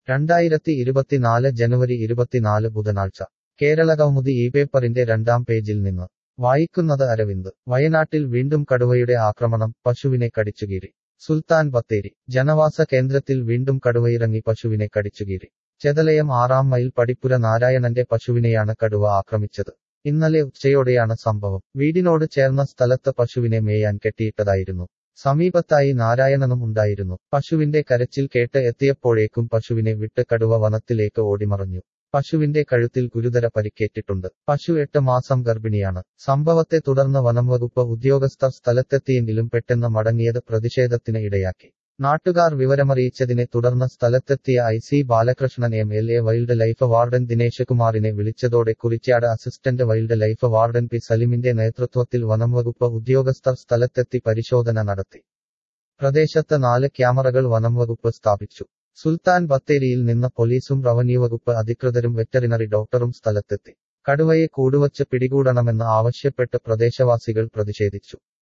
രണ്ടായിരത്തി ഇരുപത്തിനാല് ജനുവരി ഇരുപത്തിനാല് ബുധനാഴ്ച കേരള കൗമുദി ഈ പേപ്പറിന്റെ രണ്ടാം പേജിൽ നിന്ന് വായിക്കുന്നത് അരവിന്ദ് വയനാട്ടിൽ വീണ്ടും കടുവയുടെ ആക്രമണം പശുവിനെ കടിച്ചുകീറി സുൽത്താൻ ബത്തേരി ജനവാസ കേന്ദ്രത്തിൽ വീണ്ടും കടുവയിറങ്ങി പശുവിനെ കടിച്ചുകീറി ചെതലയം ആറാം മൈൽ പടിപ്പുര നാരായണന്റെ പശുവിനെയാണ് കടുവ ആക്രമിച്ചത് ഇന്നലെ ഉച്ചയോടെയാണ് സംഭവം വീടിനോട് ചേർന്ന സ്ഥലത്ത് പശുവിനെ മേയാൻ കെട്ടിയിട്ടതായിരുന്നു സമീപത്തായി നാരായണനും ഉണ്ടായിരുന്നു പശുവിന്റെ കരച്ചിൽ കേട്ട് എത്തിയപ്പോഴേക്കും പശുവിനെ വിട്ട് കടുവ വനത്തിലേക്ക് ഓടിമറഞ്ഞു പശുവിന്റെ കഴുത്തിൽ ഗുരുതര പരിക്കേറ്റിട്ടുണ്ട് പശു എട്ട് മാസം ഗർഭിണിയാണ് സംഭവത്തെ തുടർന്ന് വനംവകുപ്പ് ഉദ്യോഗസ്ഥർ സ്ഥലത്തെത്തിയെങ്കിലും പെട്ടെന്ന് മടങ്ങിയത് പ്രതിഷേധത്തിന് ഇടയാക്കി നാട്ടുകാർ വിവരമറിയിച്ചതിനെ തുടർന്ന് സ്ഥലത്തെത്തിയ I C Balakrishnan M L A wildlife warden Dinesh കുമാറിനെ വിളിച്ചതോടെ Kurichiyad assistant wildlife warden P സലിമിന്റെ നേതൃത്വത്തിൽ വനംവകുപ്പ് ഉദ്യോഗസ്ഥർ സ്ഥലത്തെത്തി പരിശോധന നടത്തി പ്രദേശത്ത് നാല് ക്യാമറകൾ വനംവകുപ്പ് സ്ഥാപിച്ചു സുൽത്താൻ ബത്തേരിയിൽ നിന്ന് പോലീസും റവന്യൂ വകുപ്പ് അധികൃതരും വെറ്ററിനറി ഡോക്ടറും സ്ഥലത്തെത്തി കടുവയെ കൂടുവച്ച് പിടികൂടണമെന്ന് ആവശ്യപ്പെട്ട് പ്രദേശവാസികൾ പ്രതിഷേധിച്ചു